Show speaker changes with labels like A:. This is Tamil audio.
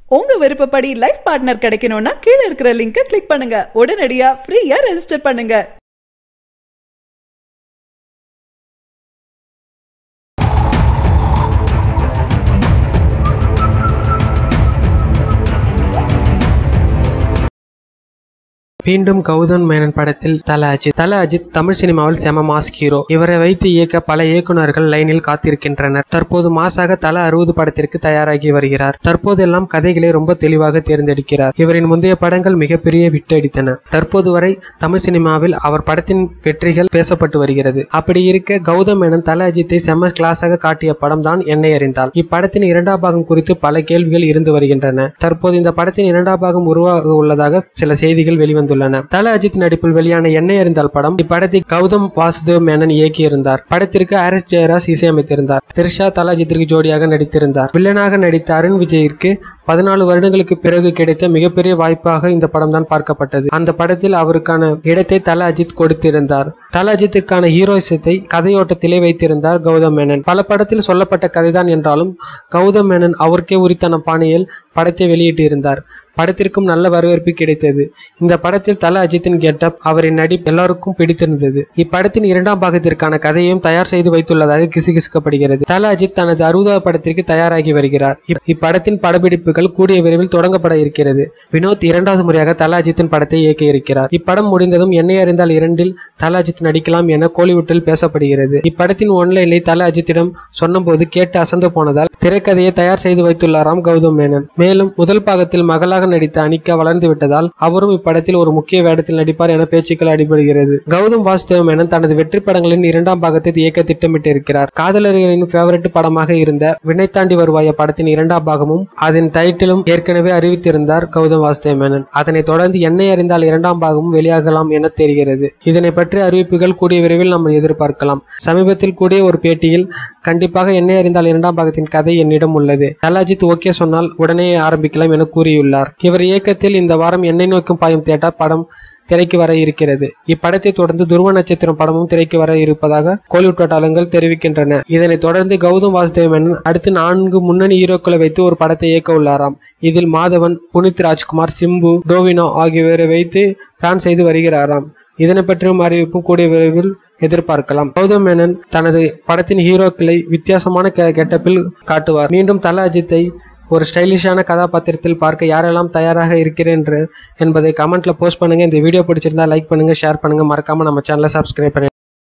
A: உங்க விருப்பப்படி லைஃப் பார்ட்னர் கிடைக்கணும்னா கீழ இருக்கிற லிங்கை கிளிக் பண்ணுங்க உடனடியா ஃப்ரீயா ரெஜிஸ்டர் பண்ணுங்க
B: மீண்டும் கௌதம் மேனன் படத்தில் தல அஜித் தல அஜித் தமிழ் சினிமாவில் செம மாஸ் ஹீரோ இவரை வைத்து இயக்க பல இயக்குனர்கள் லைனில் காத்திருக்கின்றனர் தற்போது மாசாக தல அறுபது படத்திற்கு தயாராகி வருகிறார் தற்போதெல்லாம் கதைகளை ரொம்ப தெளிவாக தேர்ந்தெடுக்கிறார் இவரின் முந்தைய படங்கள் மிகப்பெரிய விட்டடித்தன தற்போது வரை தமிழ் சினிமாவில் அவர் படத்தின் வெற்றிகள் பேசப்பட்டு வருகிறது அப்படி இருக்க கௌதம் மேனன் தல அஜித்தை செம கிளாஸாக காட்டிய படம் தான் என்னை அறிந்தால் இப்படத்தின் இரண்டாம் பாகம் குறித்து பல கேள்விகள் இருந்து வருகின்றன தற்போது இந்த படத்தின் இரண்டாம் பாகம் உருவாக உள்ளதாக சில செய்திகள் வெளிவந்துள்ளன தல அஜித் நடிப்பில் வெளியான எண்ணெய் அறிந்தால் படம் இப்படத்தை கௌதம் வாசுதேவ் மேனன் இயக்கியிருந்தார் படத்திற்கு ஆர் ஜெயராஜ் இசையமைத்திருந்தார் த்ரிஷா தல அஜித்திற்கு ஜோடியாக நடித்திருந்தார் வில்லனாக நடித்த அருண் விஜயிற்கு பதினாலு வருடங்களுக்கு பிறகு கிடைத்த மிகப்பெரிய வாய்ப்பாக இந்த படம் தான் பார்க்கப்பட்டது அந்த படத்தில் அவருக்கான இடத்தை தல அஜித் கொடுத்திருந்தார் தல அஜித்திற்கான ஹீரோயிசத்தை கதையோட்டத்திலே வைத்திருந்தார் கௌதம் மேனன் பல படத்தில் சொல்லப்பட்ட கதைதான் என்றாலும் கௌதம் மேனன் அவருக்கே உரித்தான பாணியில் படத்தை வெளியிட்டிருந்தார் படத்திற்கும் நல்ல வரவேற்பு கிடைத்தது இந்த படத்தில் தல அஜித்தின் கெட்டப் அவரின் நடிப்பு எல்லாருக்கும் பிடித்திருந்தது இப்படத்தின் இரண்டாம் பாகத்திற்கான கதையையும் தயார் செய்து வைத்துள்ளதாக கிசுகிசுக்கப்படுகிறது தல அஜித் தனது அறுபதாவது படத்திற்கு தயாராகி வருகிறார் இப்- இப்படத்தின் படப்பிடிப்புகள் கூடிய விரைவில் தொடங்கப்பட இருக்கிறது வினோத் இரண்டாவது முறையாக தல அஜித்தின் படத்தை இயக்க இருக்கிறார் இப்படம் முடிந்ததும் என்னை அறிந்தால் இரண்டில் தல அஜித் நடிக்கலாம் என கோலிவுட்டில் பேசப்படுகிறது இப்படத்தின் ஒன்லைனை தல அஜித்திடம் சொன்னபோது கேட்டு அசந்து போனதால் திரைக்கதையை தயார் செய்து வைத்துள்ளாராம் கௌதம் மேனன் மேலும் முதல் பாகத்தில் மகளாக நடித்த அனிகா வளர்ந்து விட்டதால் அவரும் இப்படத்தில் ஒரு முக்கிய வேடத்தில் நடிப்பார் என பேச்சுக்கள் அடிபடுகிறது கௌதம் வாசுதேவ் மேனன் தனது வெற்றி படங்களின் இரண்டாம் பாகத்தை இயக்க திட்டமிட்டிருக்கிறார் காதலர்களின் ஃபேவரட் படமாக இருந்த வினை தாண்டி வருவாய படத்தின் இரண்டாம் பாகமும் அதன் டைட்டிலும் ஏற்கனவே அறிவித்திருந்தார் கௌதம் வாசுதேவ் மேனன் அதனைத் தொடர்ந்து என்னை அறிந்தால் இரண்டாம் பாகமும் வெளியாகலாம் என தெரிகிறது இதனை பற்றி அறிவிப்புகள் கூடிய விரைவில் நாம் எதிர்பார்க்கலாம் சமீபத்தில் கூடிய ஒரு பேட்டியில் கண்டிப்பாக என்னை அறிந்தால் இரண்டாம் பாகத்தின் கதை என்னிடம் உள்ளது தலாஜித் ஓகே சொன்னால் உடனே ஆரம்பிக்கலாம் என கூறியுள்ளார் இவர் இயக்கத்தில் இந்த வாரம் என்னை நோக்கும் பாயும் தேட்டர் படம் திரைக்கு வர இருக்கிறது இப்படத்தை தொடர்ந்து துருவ நட்சத்திரம் படமும் திரைக்கு வர இருப்பதாக கோலிவுட் வட்டாரங்கள் தெரிவிக்கின்றன இதனைத் தொடர்ந்து கௌதம் வாசுதேவ் மேனன் அடுத்து நான்கு முன்னணி ஹீரோக்களை வைத்து ஒரு படத்தை இயக்க உள்ளாராம் இதில் மாதவன் புனித் ராஜ்குமார் சிம்பு டோவினோ ஆகியோரை வைத்து பிளான் செய்து வருகிறாராம் இதனை பற்றியும் அறிவிப்பும் கூடிய விரைவில் எதிர்பார்க்கலாம் கௌதம் மேனன் தனது படத்தின் ஹீரோக்களை வித்தியாசமான கெ- கெட்டப்பில் காட்டுவார் மீண்டும் தல அஜித்தை ஒரு ஸ்டைலிஷான கதாபாத்திரத்தில் பார்க்க யாரெல்லாம் தயாராக இருக்கிறேன் என்று- என்பதை கமெண்ட்ல போஸ்ட் பண்ணுங்க இந்த வீடியோ பிடிச்சிருந்தா லைக் பண்ணுங்க ஷேர் பண்ணுங்க மறக்காம நம்ம சேனலை சப்ஸ்கிரைப் பண்ணுங்க